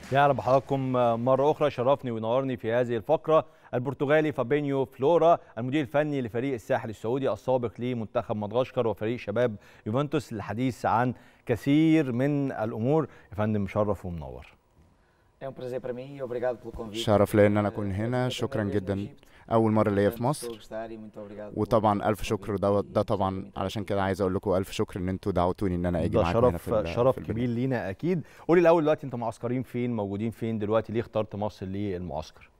يعلم بحضراتكم مرة أخرى شرفني وينورني في هذه الفقرة البرتغالي فابينيو فلورا المدير الفني لفريق الساحل السعودي السابق لمنتخب مدغشقر وفريق شباب يوفنتوس للحديث عن كثير من الأمور يا فندم مشرف ومنور شرف لي ان انا اكون هنا شكرا جدا اول مره ليا في مصر وطبعا الف شكر ده, ده طبعا علشان كده عايز اقول لكم الف شكر ان انتوا دعوتوني ان انا اجي ده معاكم هنا شرف في ال- شرف في كبير البداية. لينا أكيد قولي الأول دلوقتي أنتوا معسكرين فين موجودين فين دلوقتي ليه اخترت مصر للمعسكر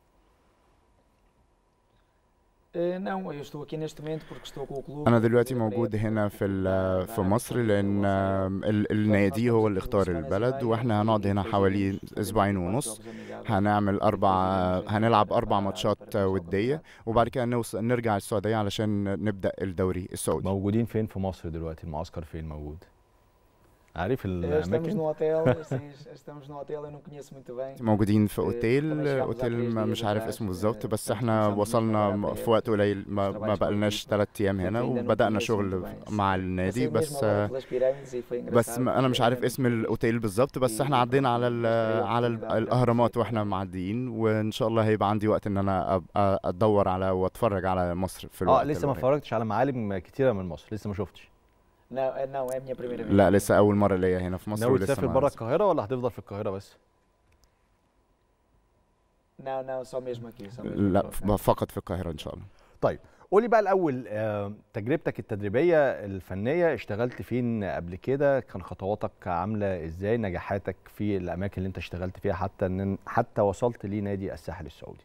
انا دلوقتي موجود هنا في ال- في مصر لان ال- النادي هو اللي اختار البلد واحنا هنقعد هنا حوالي اسبوعين ونص هنعمل اربع هنلعب اربع ماتشات وديه وبعد كده نوصل نرجع السعوديه علشان نبدا الدوري السعودي موجودين فين في مصر دلوقتي المعسكر فين موجود عارف Estamos الأماكن no hotel, sim, estamos no hotel, eu não conheço muito bem. موجودين في إيه، اوتيل طبعاً شغال اوتيل ثلاث ما- أيام مش عارف atrás، اسمه إيه، بالظبط بس كنت احنا مسافر وصلنا من في وقت قليل ما, trabalhos ما بقالناش coletivos. ثلاث ايام هنا Ainda não وبدانا conheço شغل muito bem, مع sim. النادي Passei بس mesmo ao lado pelas pirâmides e foi بس engraçado ما انا porque مش عارف realmente اسم الاوتيل بالظبط بس احنا في- عدينا على ال في على ال oportunidade الاهرامات de- واحنا معديين وان شاء الله هيبقى عندي وقت ان انا ابقى ادور على واتفرج على مصر في اه الوقت لسه ما القريب. اتفرجتش على معالم كتيرة من مصر لسه ما شفتش Não, é- não, é a minha primeira vez. لا لسه اول مره ليا هنا في مصر ناوي ولسه تسافر ما بره القاهرة ولا هتفضل في القاهرة بس؟ Não, não, só mesmo aqui. Só mesmo لا aqui. ف- فقط في القاهره ان شاء الله طيب قولي بقى الاول آه، تجربتك التدريبيه الفنيه اشتغلت فين قبل كده كان خطواتك عامله ازاي نجاحاتك في الاماكن اللي انت اشتغلت فيها حتى ان حتى وصلت لنادي الساحل السعودي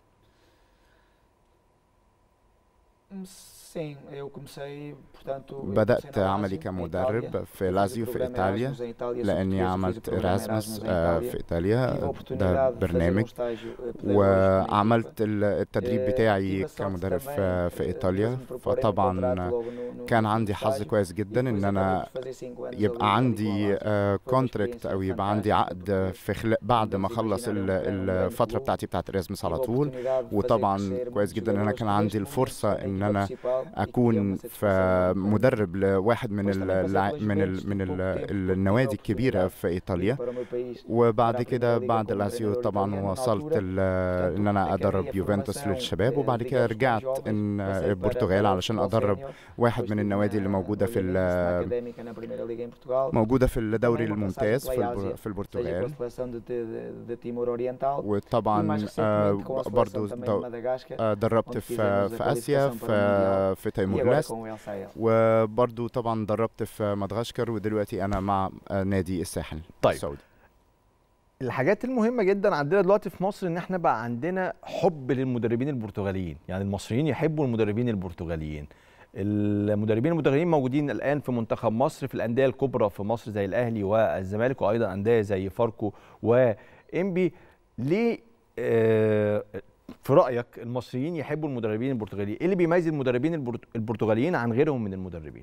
Sim, eu comecei, portanto, eu بدأت comecei na عملي Lazio, em كمدرب Itália. في Fiz o لازيو في programa إيطاليا Erasmus em Itália, لأني sobre- fiz o عملت programa إراسموس Erasmus em آه، Itália. في Tive a إيطاليا ده oportunidade de fazer um برنامج estágio, eh, pedagógico na وعملت ال- التدريب Eh, بتاعي tive a sorte كمدرب também, في, في eh, إيطاليا mesmo preparei um فطبعا contrato logo no- no- كان no عندي حظ estágio. كويس E جدا depois إن acabei أنا por fazer cinco anos ali- يبقى ali com عندي a Lazio. Foi uma كونتراكت experiência او يبقى عندي fantástica عقد porque في خلال بعد ما Podemos اخلص imaginar ال- um- um grande الفتره clube. بتاعتي بتاعت الرسمس على tive a طول oportunidade de fazer وطبعا crescer كويس muitos جدا ان انا jogadores كان que عندي neste momento الفرصه são da ان equipa انا principal e que é اكون uma في satisfação enorme. مدرب لواحد من Depois ال- também passei الع- pelas من ال Juventus من por pouco ال tempo, tive a النوادي الكبيره oportunidade في de ir ايطاليا para o meu país وبعد para a كده Primeira Liga بعد como لازيو treinador طبعا italiano na وصلت altura. ال- ان انا Portanto, ادرب acabei a يوفنتوس formação, للشباب eh, وبعد كده digamos, com رجعت jovens, ان passei para البرتغال o علشان futebol ادرب sénior. واحد Depois من tive النوادي na- اللي موجوده na في Liga ال- Académica na Primeira Liga em Portugal. موجوده في الدوري também uma passagem الممتاز في pela البر- Ásia, في seja com a البرتغال seleção de, de, de Timor Oriental. E وطبعا mais آه، recentemente com a برضو seleção também de دو- Madagascar. آه، دربت onde في fizemos في a اسيا qualificação para o في Mundial. في E تيمور agora ليست com o El Sahel. وبرضو طبعا دربت في مدغشقر ودلوقتي انا مع آه، نادي الساحل طيب. السعودي الحاجات المهمه جدا عندنا دلوقتي في مصر ان احنا بقى عندنا حب للمدربين البرتغاليين يعني المصريين يحبوا المدربين البرتغاليين المدربين البرتغاليين موجودين الان في منتخب مصر في الانديه الكبرى في مصر زي الاهلي والزمالك وايضا انديه زي فاركو وانبي ليه آه، في رايك المصريين يحبوا المدربين البرتغاليين ايه اللي بيميز المدربين البرت- البرتغاليين عن غيرهم من المدربين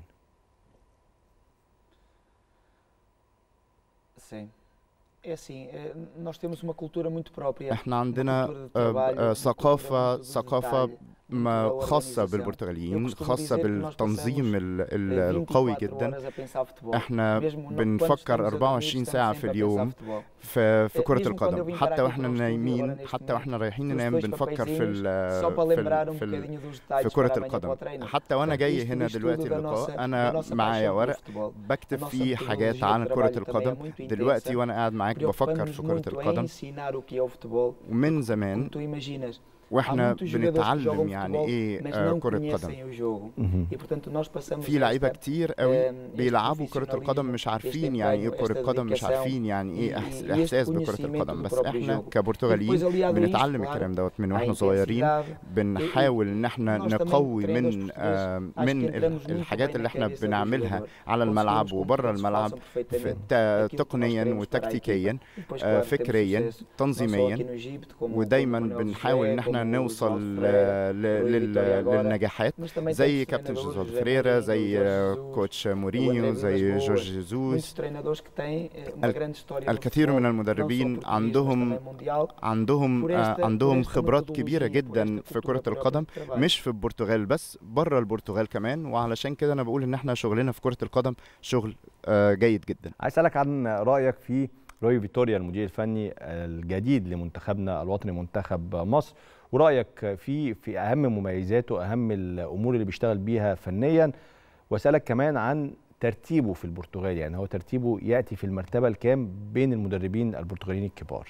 Sim. É assim, eh, nós temos uma cultura muito própria. احنا uma عندنا cultura de آه، trabalho, آه، uma cultura ثقافة muito do ثقافة detalhe, muito ما da خاصة organização. بالبرتغاليين Eu costumo خاصة dizer que nós بالتنظيم passamos, ال- eh, ال- القوي 24 جدا horas a pensar futebol. احنا Mesmo no- quando بنفكر estamos a dormir, 24 estamos ساعة sempre في a pensar اليوم futebol. في في Eh, كرة mesmo quando eu القدم vim parar حتى aqui واحنا para o estúdio نايمين agora neste حتى واحنا رايحين trouxe ننام dois بنفكر في ال papeizinhos só para في lembrar ال um في, ال bocadinho dos في detalhes كرة para amanhã para o القدم treino. حتى وانا Portanto, جاي isto- هنا isto دلوقتي tudo da اللقاء nossa- da انا nossa معايا paixão pelo ورق futebol. بكتب A nossa فيه حاجات metodologia عن de كرة trabalho também é القدم muito دلوقتي intensa. وانا قاعد معاك بفكر Preocupamos-nos في كرة muito em القدم ensinar o que é o futebol. ومن Como زمان tu imaginas, واحنا muitos jogadores que بنتعلم jogam يعني futebol, ايه mas آه، não كرة قدم conhecem o jogo. مهم. E portanto nós passamos في لعيبة esta- كتير قوي آم، este بيلعبوا كرة القدم profissionalismo, مش este عارفين يعني ايه empenho, كرة esta قدم مش dedicação عارفين يعني ايه e- إحس- e este الاحساس بكرة conhecimento القدم do بس próprio احنا jogo. E كبرتغاليين depois aliado a isto, بنتعلم claro, الكلام دوت من à واحنا صغيرين intensidade, بنحاول ان احنا nós também نقوي treinadores من portugueses, آه، acho من que entramos ال- muito الحاجات bem اللي na احنا cabeça do بنعملها jogador. على الملعب Conseguimos وبره compreender الملعب façam في perfeitamente تا- aquilo que nós تقنيا queremos para a وتكتيكيا equipa. E depois, آه، claro, temos فكريا sucesso, não só aqui تنظيميا no Egito, como- ودايما como o Manuel بنحاول ان José, احنا como o نوصل João ل- Ferreira, ل- o لل- Vitória agora. للنجاحات Mas também زي temos كابتن treinadores, جوزوف José فريرا Mourinho, زي Jorge آه، Jesus, كوتش o مورينيو André زي Vilas جورج Boas, جيزوس muitos treinadores que têm eh, uma ال- grande história no الكثير من futebol, não só المدربين português, mas عندهم também mundial. عندهم por آه، esta- عندهم por esta خبرات metodologia, كبيرة por جدا esta في cultura كرة própria القدم de trabalho. مش في البرتغال بس بره البرتغال كمان وعلشان كده انا بقول ان احنا شغلنا في كرة القدم شغل آه، جيد جدا عايز اسالك عن رايك في روي فيتوريا المدير الفني الجديد لمنتخبنا الوطني منتخب مصر ورايك في في اهم مميزاته اهم الامور اللي بيشتغل بيها فنيا واسالك كمان عن ترتيبه في البرتغال يعني هو ترتيبه ياتي في المرتبه الكام بين المدربين البرتغاليين الكبار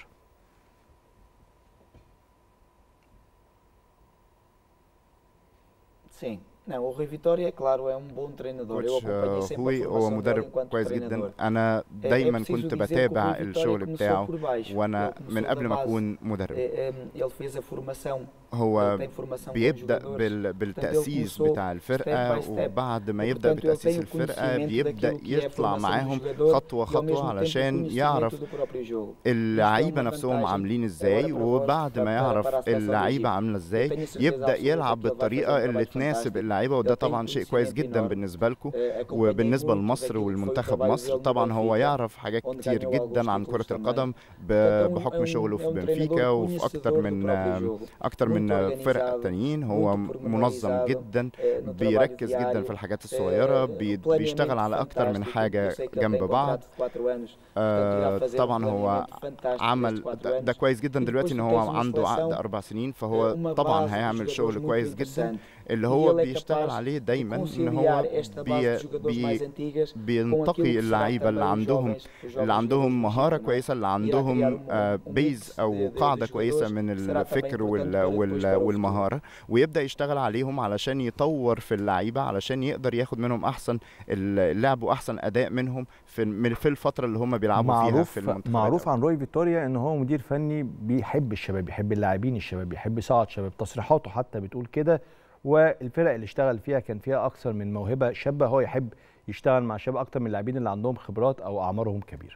Sim. Não, o Rui Vitória, claro, é um bom treinador. Eu كوتش acompanhei آه، sempre a هوي هو formação dele مدرب enquanto كويس جدا treinador. انا É- é دايما preciso كنت dizer que o بتابع Rui Vitória الشغل começou بتاعه por baixo. وانا Ele من começou قبل da ما base. اكون مدرب É, é, Ele fez a formação, هو ele tem formação com بيبدا jogadores. بال... بالتاسيس começou بتاع الفرقه step by step. وبعد ما E, يبدا portanto, ele بتاسيس tem o الفرقه conhecimento بيبدا daquilo que é a يطلع formação do معاهم jogador خطوه e, ao mesmo خطوه tempo, o علشان conhecimento يعرف do próprio jogo. اللعيبه Isto é uma نفسهم vantagem عاملين agora ازاي para vós, وبعد para- ما para- يعرف para a seleção do اللعيبه Egito. عامله ازاي Eu tenho certeza يبدا absoluta يلعب que ele vai fazer um بالطريقه اللي trabalho تناسب fantástico. اللعيبه وده Ele tem طبعا شيء كويس conhecimento جدا enorme. بالنسبه لكم Eh, acompanhei وبالنسبه muito لمصر daquilo que foi o والمنتخب trabalho مصر dele no طبعا هو Benfica, يعرف حاجات onde كتير ganhou جدا عن alguns كره títulos القدم ب- Portanto, é um- بحكم é um- شغله é في um بنفيكا treinador وفي اكتر conhecedor do من próprio jogo. اكتر muito من فرق organizado, تانيين هو muito منظم pormenorizado, جدا eh, no trabalho بيركز جدا diário, في الحاجات eh, الصغيره بي- planeamento بيشتغل على اكتر من fantástico. حاجه Eu sei que ele جنب tem بعض contrato de quatro anos, portanto, آه، irá fazer um طبعا هو planeamento fantástico عمل nestes quatro ده, ده anos. كويس جدا E دلوقتي ان depois هو tu tens uma عنده عقد seleção, اربع سنين eh, فهو uma طبعا base de هيعمل jogadores شغل muito كويس جدا interessante. اللي E هو ele é بيشتغل capaz عليه de دايما ان conciliar هو esta base بي de jogadores بي mais antigas com aquilo بينتقي que será اللعيبه اللي também os عندهم jovens- os jovens اللي عندهم jogadores do مهاره Egito, não é? كويسه اللي Irá criar عندهم um- آه، um بيز mix او de- de- قاعده de كويسه jogadores من que será também الفكر importante وال para depois وال para o futuro. والمهاره ويبدا يشتغل عليهم علشان يطور في اللعيبه علشان يقدر ياخد منهم احسن اللعب واحسن اداء منهم في من- في الفتره اللي هم بيلعبوا فيها معروف في المنتخب معروف عن روي فيتوريا ان هو مدير فني بيحب الشباب بيحب اللاعبين الشباب بيحب يصعد شباب تصريحاته حتى بتقول كده والفرق اللي اشتغل فيها كان فيها اكثر من موهبه شابه هو يحب يشتغل مع شباب اكتر من اللاعبين اللي عندهم خبرات او اعمارهم كبيره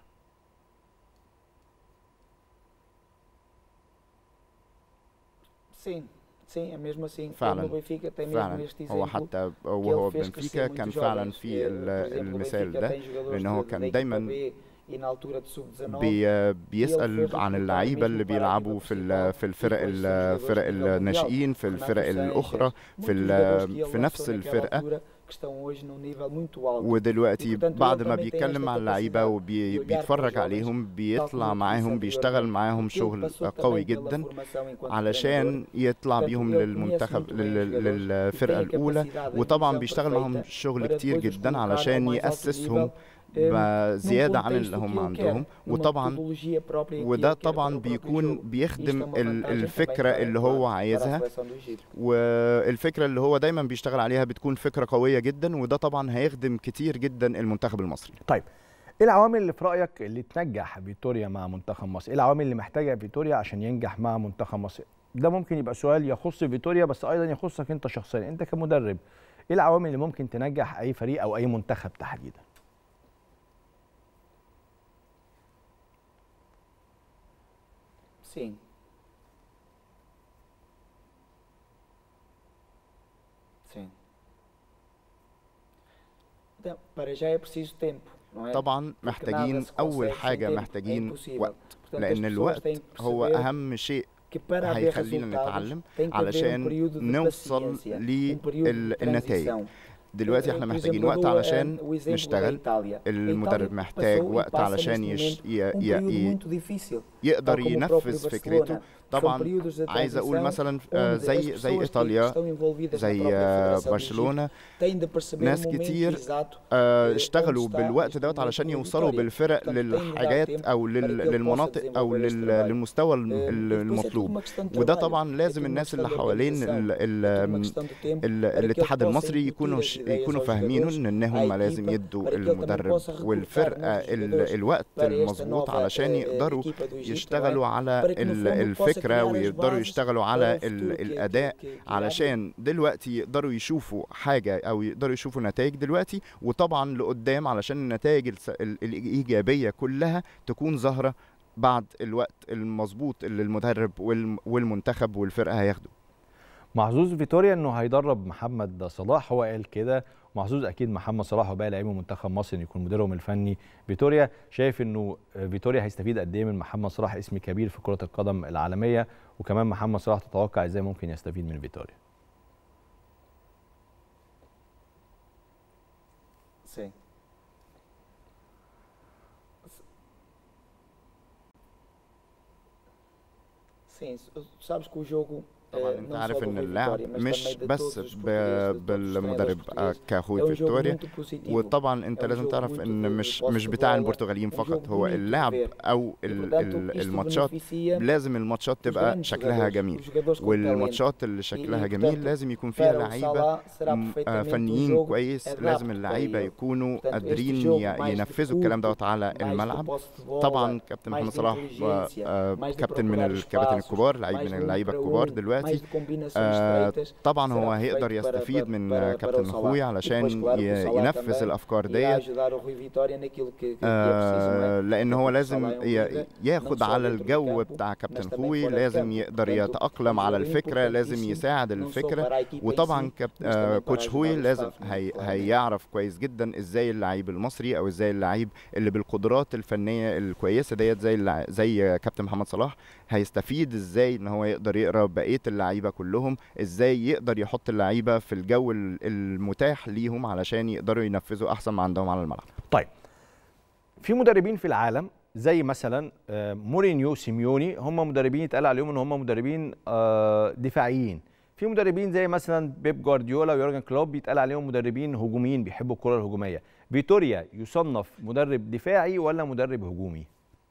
Sim, sim, é mesmo assim. Ele فعلا no Benfica tem mesmo فعلا este هو exemplo حتى que وهو ele fez بنفيكا crescer كان muitos فعلا jovens. في Eh, ال- por exemplo, o المثال Benfica ده tem jogadores لان هو de- da كان equipa دايما B e na altura de sub-19 بي بيسأل fez عن recrutar اللعيبة اللي mesmo para a بيلعبوا equipa في ال- principal في الفرق e depois ال- são jogadores فرق de nível mundial. الناشئين في Renato الفرق Sanches, الأخرى في muitos ال- jogadores que ele في lançou نفس naquela الفرقة altura que estão hoje num nível muito alto. ودلوقتي E, portanto, بعد ele ما também tem بيتكلم esta مع اللعيبة capacidade de olhar para وبيتفرج os عليهم tal بيطلع como eu disse معاهم بيشتغل anteriormente. معاهم Ele شغل passou قوي também pela جدا formação enquanto علشان يطلع Portanto, بيهم ele conhece للمنتخب muito bem لل- os jogadores للفرقة e tem a الأولى capacidade, a وطبعا visão بيشتغل معاهم perfeita شغل para كتير depois os جدا colocar علشان ao mais alto يأسسهم nível, eh, ب- num زيادة عن contexto اللي que هم ele عندهم quer, numa وطبعا metodologia própria que وده ele quer para طبعا o próprio بيكون jogo. بيخدم Isto é uma ال- vantagem também الفكرة para- اللي para- هو para a عايزها seleção do Egito. والفكرة اللي هو دايما بيشتغل عليها بتكون فكرة قوية جدا وده طبعا هيخدم كتير جدا المنتخب المصري طيب ايه العوامل اللي في رايك اللي تنجح فيتوريا مع منتخب مصر ايه العوامل اللي محتاجها فيتوريا عشان ينجح مع منتخب مصر ده ممكن يبقى سؤال يخص فيتوريا بس ايضا يخصك انت شخصيا انت كمدرب ايه العوامل اللي ممكن تنجح اي فريق او اي منتخب تحديدا Sim. Sim. Então, para já é preciso tempo, não é? طبعا Porque محتاجين nada se أول consegue sem حاجة tempo, é محتاجين impossível. وقت Portanto, as لأن pessoas الوقت têm que هو perceber أهم شيء que para haver هيخلينا resultados نتعلم tem que haver um علشان período de نوصل paciência, um período de للنتائج transição. دلوقتي احنا Por محتاجين exemplo, eu وقت dou, علشان eh, o exemplo da نشتغل Itália. A المدرب Itália محتاج passou e وقت passa علشان neste يش... momento ي... um ي... período ي... muito difícil. يقدر tal como o próprio ينفذ فكرته Barcelona. São طبعا períodos de عايز اقول transição مثلا آه، onde as زي زي pessoas que ايطاليا estão envolvidas na زي própria آه، Federação do Egito برشلونه têm de perceber ناس o momento كتير exato آه، onde اشتغلوا está بالوقت neste دوت علشان momento o يوصلوا Vitória. بالفرق Portanto, tem de dar للحاجات tempo او para لل- que ele possa للمناطق او desenvolver este لل- trabalho. للمستوى Eh, الم- e ال- depois é tudo المطلوب uma questão de وده trabalho, طبعا é لازم tudo uma الناس questão اللي de حوالين organização, ال- é tudo uma ال- questão de tempo ال- para que ele الاتحاد possa المصري incutir يكونوا as ش- ideias يكونوا aos فاهمين jogadores, ان à هم لازم equipa, يدوا para que ele também المدرب possa recrutar والفرقه novos ال- jogadores الوقت para esta المظبوط nova, علشان eh, يقدروا equipa do Egito, não é? يشتغلوا على para que no ال- fundo possa الفكره criar as ويقدروا bases يشتغلوا para على o ال- futuro que- الاداء que- que irá vir. علشان دلوقتي يقدروا يشوفوا حاجه او يقدروا يشوفوا نتائج دلوقتي وطبعا لقدام علشان النتائج الس- ال- الايجابيه كلها تكون ظاهره بعد الوقت المظبوط اللي المدرب والم- والمنتخب والفرقه هياخدوا محظوظ فيتوريا انه هيدرب محمد صلاح هو قال كده محظوظ اكيد محمد صلاح وباقي لاعبي منتخب مصر ان يكون مديرهم الفني فيتوريا شايف انه فيتوريا هيستفيد قد ايه من محمد صلاح اسم كبير في كره القدم العالميه وكمان محمد صلاح تتوقع ازاي ممكن يستفيد من فيتوريا Sim. Sim, tu sabes que o jogo طبعا eh, انت não só عارف do ان Rui اللعب Vitória, mas مش também de بس todos os ب- portugueses, de todos os بالمدرب treinadores آه، portugueses. كاخوي É um jogo فيكتوريا muito positivo. وطبعا انت É um لازم jogo تعرف muito ان de مش posse مش de بتاع bola, البرتغاليين um فقط jogo هو bonito de اللعب ver. او E, ال- portanto, ال- isto الماتشات beneficia لازم الماتشات os تبقى grandes شكلها jogadores, جميل os jogadores com talento. والماتشات اللي شكلها e, جميل portanto, لازم يكون فيها Para o لعيبه Salah será م- آه، perfeitamente um فنيين jogo كويس لازم adapto اللعيبه para ele. يكونوا Portanto, este قادرين jogo ي- mais de ينفذوا الكلام furto, دوت على mais de الملعب posse de bola, طبعا كابتن mais محمد de صلاح و- inteligência, آه، mais de كابتن من procurar الكباتن espaços, الكبار لعيب mais من de um اللعيبه para الكبار um, دلوقتي mais de combinações آه، estreitas. طبعا será هو perfeito هيقدر para- يستفيد para- من para- كابتن para o اخوي Salah. علشان E depois, claro, que o ي- Salah ينفذ também الافكار irá ديت ajudar o Rui Vitória naquilo que, que, que é preciso, não é? آه، لان هو Portanto, لازم Salah é um ي- líder, ياخد não só على dentro do الجو campo, بتاع mas كابتن também خوي fora de لازم campo. يقدر Portanto, يتأقلم um على jogador الفكرة لازم importantíssimo, يساعد não só الفكرة para a equipa em وطبعا si, كاب... mas آه، também para كوتش ajudar هوي o لازم staff, هي... claramente. هيعرف كويس جدا ازاي اللعيب المصري او ازاي اللعيب اللي بالقدرات الفنية الكويسة ديت زي اللع... زي كابتن محمد صلاح هيستفيد ازاي ان هو يقدر يقرا بقية اللعيبة كلهم ازاي يقدر يحط اللعيبة في الجو ال- المتاح ليهم علشان يقدروا ينفذوا احسن ما عندهم على الملعب طيب في مدربين في العالم زي مثلا آه، مورينيو سيميوني هم مدربين يتقال عليهم ان هم مدربين آه، دفاعيين في مدربين زي مثلا بيب جوارديولا ويورجن كلوب بيتقال عليهم مدربين هجوميين بيحبوا الكره الهجوميه فيتوريا يصنف مدرب دفاعي ولا مدرب هجومي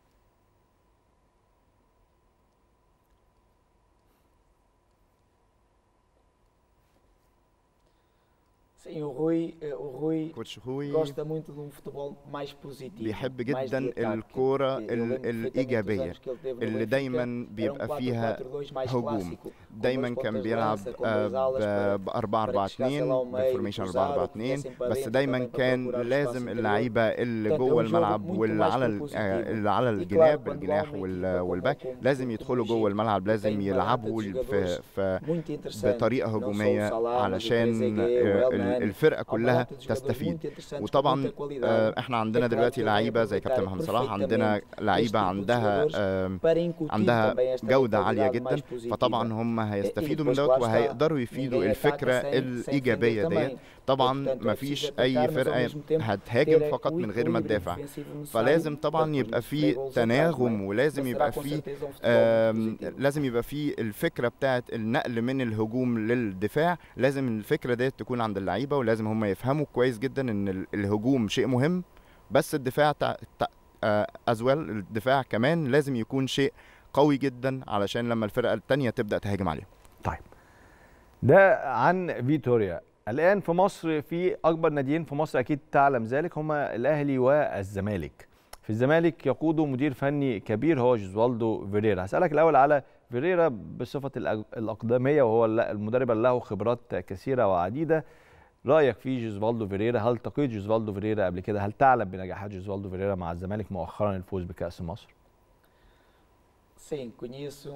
Sim, o Rui, eh, o Rui كوتش هوي gosta muito de um futebol mais positivo. بيحب mais جدا de ataque. الكورة Eu lembro ال- perfeitamente dos الإيجابية anos que ele teve no اللي Benfica, دايما era um بيبقى 4-4-2 فيها mais هجوم clássico, com دايما dois كان pontas de بيلعب lança, com dois alas para- ب 4 4 para que chegasse lá 2 ao meio, بالفورميشن 4 4 cruzado, 2 que viessem para بس dentro دايما também para كان procurar o لازم espaço اللعيبه اللي Portanto, é um جوه jogo الملعب muito واللي mais على ال- propositivo. آه، اللي على E claro, الجناب quando há الجناح uma وال- equipa والباك como- como- لازم como يدخلوا o جوه Egito, الملعب que لازم tem uma يلعبوا data de في jogadores في muito interessante. بطريقه Não só o هجوميه Salah, mas o علشان Trezeguet, آه، o ال- Elneny. الفرقه Há uma كلها data de jogadores تستفيد muito interessantes com وطبعا muita qualidade. آه، احنا عندنا É claro دلوقتي que ele vai لعيبه زي aproveitar كابتن محمد صلاح عندنا perfeitamente لعيبه este tipo de عندها jogadores آم، para incutir عندها também esta جودة عالية mentalidade جدا mais positiva. فطبعا هم هيستفيدوا من depois دوت lá está, وهيقدروا يفيدوا ninguém ataca الفكرة sem- sem الإيجابية defender ديت também. طبعا portanto, é مفيش preciso أي atacar, mas ao فرقة mesmo tempo هتهاجم ter فقط o من غير ما equilíbrio تدافع defensivo necessário فلازم para طبعا depois يبقى sofrer في gols atrás, não é? تناغم ولازم Mas será يبقى com في certeza um futebol آم، muito positivo. لازم يبقى في الفكرة بتاعت النقل من الهجوم للدفاع لازم الفكرة ديت تكون عند اللعيبة ولازم هم يفهموا كويس جدا ان ال- الهجوم شيء مهم بس الدفاع از ويل الدفاع كمان لازم يكون شيء قوي جدا علشان لما الفرقة التانية تبدأ تهاجم عليهم طيب ده عن فيتوريا الان في مصر في اكبر ناديين في مصر اكيد تعلم ذلك هما الاهلي والزمالك في الزمالك يقوده مدير فني كبير هو جوزوالدو فيريرا هسالك الاول على فيريرا بصفه الأج- الاقدميه وهو الل- المدرب اللي له خبرات كثيره وعديده رايك في جوزوالدو فيريرا هل تقيت جوزوالدو فيريرا قبل كده هل تعلم بنجاحات جوزوالدو فيريرا مع الزمالك مؤخرا الفوز بكاس مصر Sim, conheço.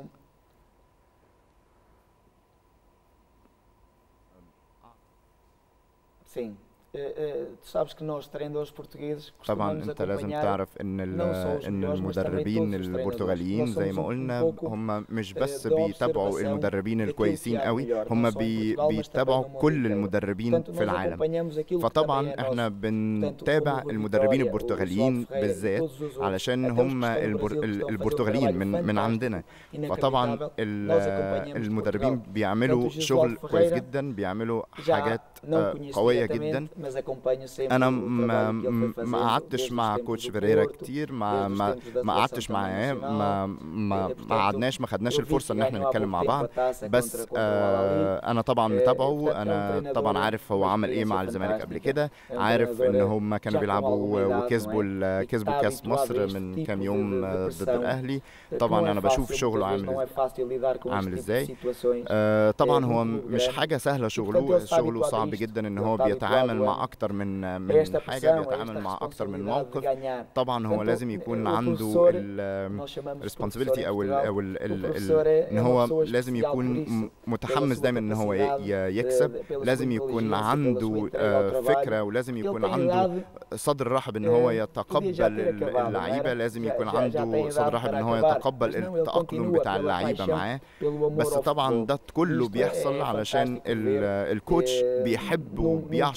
Sim. Eh, eh, tu sabes que nós, treinadores portugueses, طبعا costumamos انت لازم acompanhar تعرف ان ال- não só os ان melhores, mas também المدربين todos os treinadores. البرتغاليين Nós زي somos ما um- um قلنا pouco, هم مش eh, بس da بيتابعوا observação المدربين daquilo que الكويسين há de قوي melhor, هم não só em بي Portugal, mas também بيتابعوا no mundo كل inteiro. المدربين Portanto, في nós العالم acompanhamos aquilo que فطبعا também é احنا nosso. Portanto, o بنتابع Rui المدربين Vitória, o البرتغاليين João Ferreira, بالذات todos os outros, علشان até os que هم estão no البر... Brasil que estão a ال- fazer um البرتغاليين trabalho من من fantástico, عندنا فطبعا inacreditável. ال- Nós acompanhamos المدربين Portugal. بيعملوا Tanto o شغل Josualdo كويس Ferreira جدا بيعملوا Já حاجات não آه، conheço قوية diretamente, جدا mas acompanho sempre انا o ما trabalho que ele foi ما- ما fazendo قعدتش desde os مع tempos كوتش do فيريرا Porto, كتير desde ما os ما tempos da ما seleção قعدتش também معاه nacional. ما ما Eh, ما portanto, قعدناش ما خدناش eu vi الفرصه que ان احنا ganhou há نتكلم pouco مع tempo بعض a taça بس contra- contra o Al-Ahly. آه انا طبعا Eh, متابعه portanto, é um انا treinador طبعا عارف هو com عمل ايه مع experiência الزمالك قبل fantástica. كده É um عارف ان treinador هم كانوا já com بيلعبوا alguma idade, وكسبوا não é? ال- E que كسبوا está كاس habituado a مصر este من tipo كام de- يوم de آه، ضد pressão, الاهلي que طبعا não é انا بشوف fácil, شغله muitas vezes عامل não é ازاي fácil lidar com عامل este tipo de ازاي situações. آه طبعا É هو muito مش grande. حاجه سهله portanto, شغله ele está شغله habituado a صعب isto. جدا ان Ele هو está بيتعامل habituado مع a- اكتر من a من esta حاجه pressão, a بيتعامل esta مع اكتر من responsabilidade de موقف ganhar. طبعا هو Portanto, لازم يكون o عنده professor, ال nós chamamos de responsibility professor em او ال Portugal. او ال ال O ال professor é- ان é uma هو pessoa لازم especial يكون por isso, م- pela متحمس sua دايما ان هو ي- capacidade, ي- يكسب pela sua لازم يكون inteligência, pela عنده sua entrega ao آه، trabalho. فكره ولازم Ele يكون tem عنده idade, صدر رحب ان هو eh, يتقبل podia já ter ال- acabado, não اللعيبه era? لازم Já- يكون já- já عنده tem صدر idade رحب ان para هو acabar, يتقبل mas não, ele التاقلم continua بتاع pela اللعيبه paixão معاه pelo amor بس ao طبعا futebol. ده كله Isto é- بيحصل é علشان fantástico ال- ver, الكوتش eh, بيحب num- num وبيعشق كرة treinador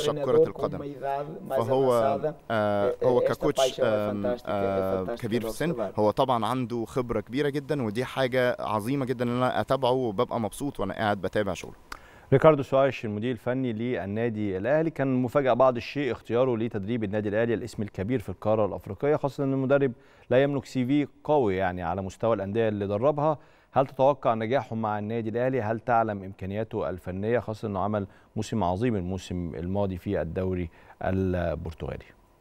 com القدم uma idade mais فهو avançada آه esta هو ككوتش paixão é آم، fantástica, é آه fantástica كبير de في السن observar. هو طبعا عنده خبرة كبيرة جدا ودي حاجة عظيمة جدا ان انا اتابعه وببقى مبسوط وانا قاعد بتابع شغله ريكاردو سوايش المدير الفني للنادي الاهلي كان مفاجاه بعض الشيء اختياره لتدريب النادي الاهلي الاسم الكبير في القاره الافريقيه خاصه ان المدرب لا يملك سي في قوي يعني على مستوى الانديه اللي دربها هل تتوقع نجاحه مع النادي الاهلي هل تعلم امكانياته الفنيه خاصه انه عمل موسم عظيم الموسم الماضي في الدوري البرتغالي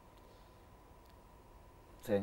Sim.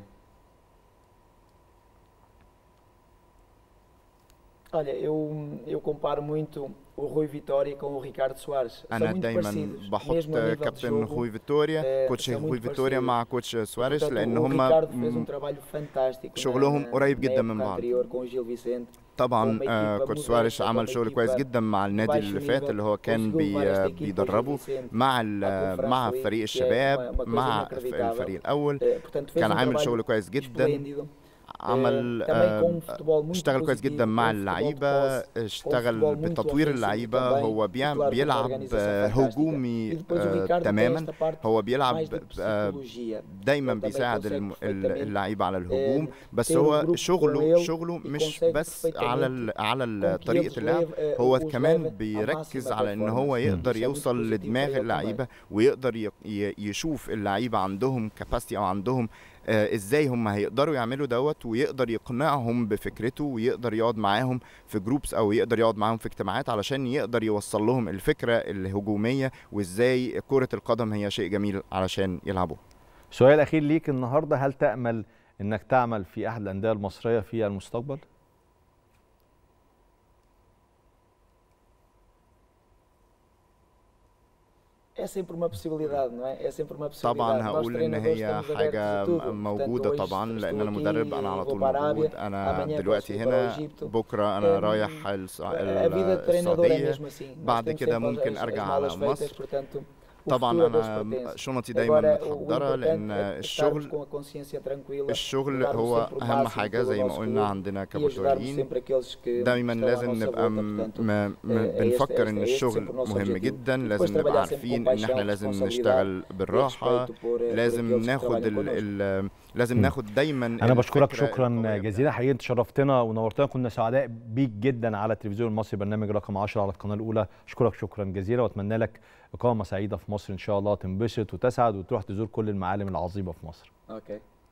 Olha, eu, eu comparo muito o Rui Vitória com o Ricardo Soares. São انا muito دايما parecidos, بحط mesmo a nível de كابتن jogo. خوي فيتوريا آه، كوتش são خوي muito فيتوريا parecidos. مع كوتش سواريز Portanto, لان o هم Ricardo fez um trabalho fantástico شغلهم na, قريب na جدا من época بعض. anterior com o Gil Vicente. طبعا هم آه، equipa كوتش modesta, سواريز هم عمل شغل equipa كويس جدا مع النادي baixo اللي فات nível, اللي هو كان conseguiu بي levar esta آه، equipa ao Gil بيدربه Vicente مع à ال- Conference مع League, فريق que é الشباب uma- uma coisa مع ف- inacreditável. الفريق الاول Eh, portanto, fez كان um عامل trabalho شغل كويس جدا esplêndido. عمل Eh, também com um آه، futebol muito اشتغل كويس positivo, جدا com مع um futebol de اللعيبه posse, اشتغل futebol muito بتطوير ofensivo اللعيبه também, هو e بيعم- claro, com uma بيلعب organização آه، fantástica. هجومي E depois o آه، Ricardo tem تماما esta parte هو mais بيلعب de آه، psicologia. دايما Ele também بيساعد consegue الم- ال- perfeitamente, اللعيبه على الهجوم eh, بس ter o هو grupo com شغله ele شغله e مش consegue بس على ال- على ال- com que طريقه eles اللعب leve- eh, هو os كمان leve à بيركز máxima على ان هو performance. يقدر Isso é muito يوصل positivo لدماغ para ele também. اللعيبه ويقدر ي- ي- يشوف اللعيبه عندهم كاباسيتي او عندهم آه، ازاي هم هيقدروا يعملوا دوت ويقدر يقنعهم بفكرته ويقدر يقعد معاهم في جروبس او يقدر يقعد معاهم في اجتماعات علشان يقدر يوصل لهم الفكره الهجوميه وازاي كره القدم هي شيء جميل علشان يلعبوه سؤال اخير ليك النهارده هل تامل انك تعمل في احد الانديه المصريه في المستقبل É sempre uma possibilidade, não é? É sempre uma possibilidade. طبعا Nós هقول ان treinadores هي estamos abertos حاجه a tudo. موجوده Portanto, hoje طبعا لان estou انا aqui, مدرب انا على vou طول para a موجود Arábia, انا amanhã دلوقتي posso ir para o هنا Egito. بكره انا Em- رايح الس- A vida de treinador é السعوديه mesmo assim. Nós بعد temos كده sempre ممكن as- as ارجع على malas feitas, مصر portanto, o طبعا futuro a Deus انا pertence. شنطي دايما Agora, o- o متحضره لان importante é estarmos الشغل com a consciência tranquila, الشغل darmos هو sempre o اهم máximo حاجه pelo زي ما nosso قلنا clube عندنا e ajudarmos كبرتغاليين sempre aqueles que دايما estão à لازم nossa نبقى volta, م... portanto, م... م... é este- بنفكر é ان este الشغل sempre o nosso مهم objetivo. جدا E لازم depois نبقى trabalhar sempre عارفين com ان احنا paixão, لازم responsabilidade نشتغل e بالراحه respeito por- por لازم aqueles que ناخد trabalham ال... connosco. ال... لازم ناخد دايما انا بشكرك الفكرة شكرا القوية جزيلا حقيقي انت شرفتنا ونورتنا كنا سعداء بيك جدا على التلفزيون المصري برنامج رقم 10 على القناه الاولى اشكرك شكرا جزيلا واتمنى لك اقامه سعيده في مصر ان شاء الله تنبسط وتسعد وتروح تزور كل المعالم العظيمه في مصر Ok.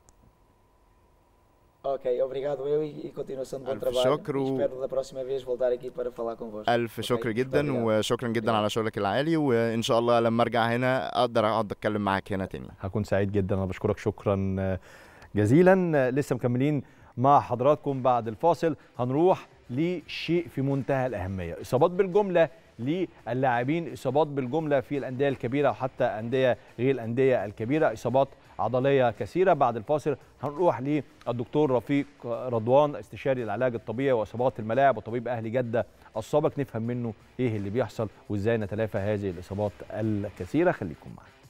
Ok, obrigado eu e, e continuação de bom ألف trabalho. شكر E و- espero da próxima vez voltar aqui para falar convosco. ألف Ok? شكر Muito جدا obrigado. وشكرا جدا على شغلك العالي وإن شاء الله لما أرجع هنا أقدر أقعد أتكلم معاك هنا تاني هكون سعيد جدا انا بشكرك شكرا جزيلا لسه مكملين مع حضراتكم بعد الفاصل هنروح لشيء في منتهى الاهميه اصابات بالجمله للاعبين اصابات بالجمله في الانديه الكبيره وحتى انديه غير الانديه الكبيره اصابات عضليه كثيره بعد الفاصل هنروح للدكتور رفيق رضوان استشاري العلاج الطبيعي واصابات الملاعب وطبيب اهل جده السابق نفهم منه ايه اللي بيحصل وازاي نتلافى هذه الاصابات الكثيره خليكم معنا